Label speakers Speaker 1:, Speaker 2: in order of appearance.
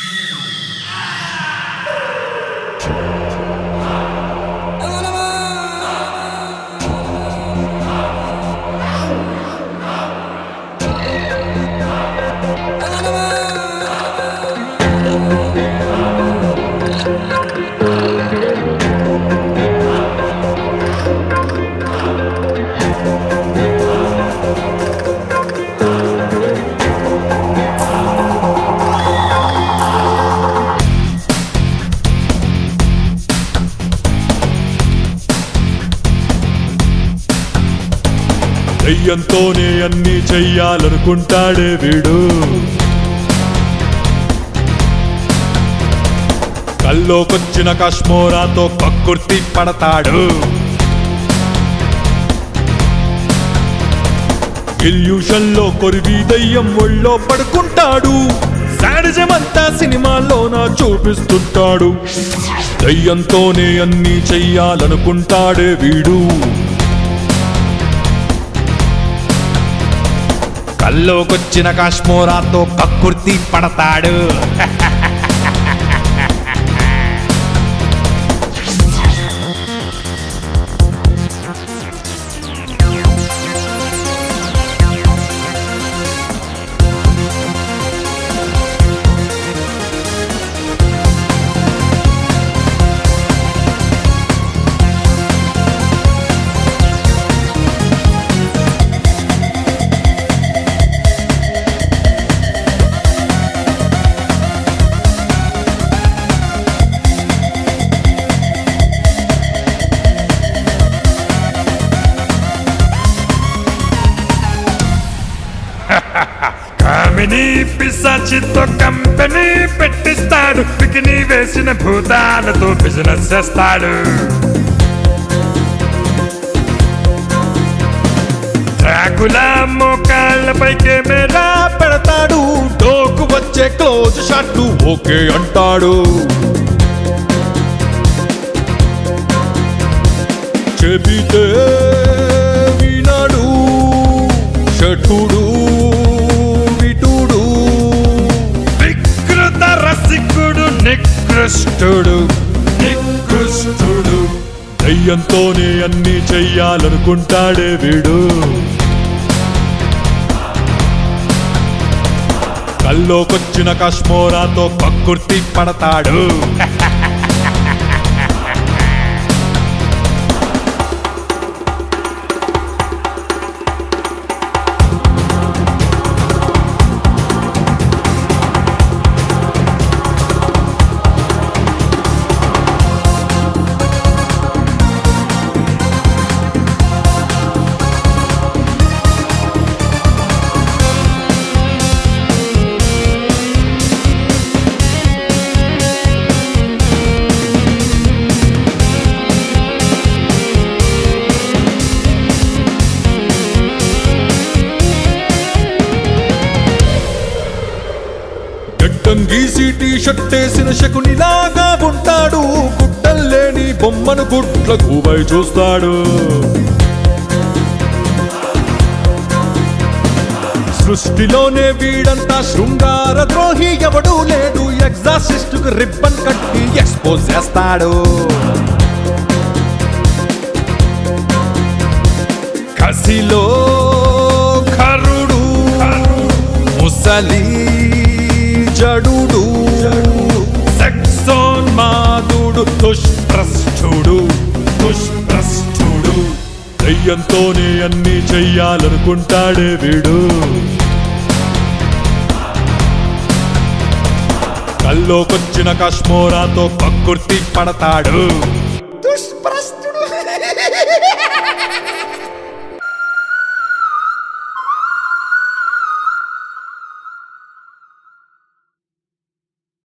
Speaker 1: దెయ్యంతోనే అన్ని చెయ్యాలనుకుంటాడే వీడు కల్లోకొచ్చిన కష్మోరాతో కక్కుర్తి పడతాడు ఇల్యూషన్లో కొరివి దయ్యం ఒళ్ళో పడుకుంటాడు శాడిజమంతా సినిమాల్లోన చూపిస్తుంటాడు దయ్యంతోనే అన్ని చెయ్యాలనుకుంటాడే వీడు కల్లోకొచ్చిన కాశ్మోరాతో కక్కుర్తి పడతాడు
Speaker 2: కామిని పిశాచితో కంపెనీ పెట్టిస్తాడు పికిని వేసిన భూతాలతో బిజినెస్ చేస్తాడు డ్రాకులా మోకాళ్ళపై కెమెరా
Speaker 1: పెడతాడు డోకు వచ్చే క్లోజ్ షాట్ ఓకే అంటాడు చెబితే వినడు షఠుడు విటుడు
Speaker 2: వికృత రసికుడు నికృష్టుడు నికృష్టుడు
Speaker 1: దయ్యంతోనే అన్ని చెయ్యాలనుకుంటాడే వీడు కల్లోకొచ్చిన కష్మోరాతో కక్కుర్తి పడతాడు గడ్డం గీసి టీ షర్ట్ వేసిన శకునిలాగా ఉంటాడు గుట్టల్లేని బొమ్మను గుట్ల కూవై చూస్తాడు సృష్టిలోనే వీడంతా శృంగార ద్రోహి ఎవడు లేడు ఎగ్జాసిస్ట్ కు రిబ్బన్ కట్టి ఎక్స్పోజ్ చేస్తాడు కసిలో ఖరుడు ముసలి జడుడు సెక్సోన్మాదుడు దుష్ప్రస్థుడు దుష్ప్రస్థుడు దయ్యంతోనే అన్ని చెయ్యాలనుకుంటాడే వీడు కల్లోకొచ్చిన కష్మోరాతో కక్కుర్తి పడతాడు
Speaker 3: దుష్ప్రస్థుడు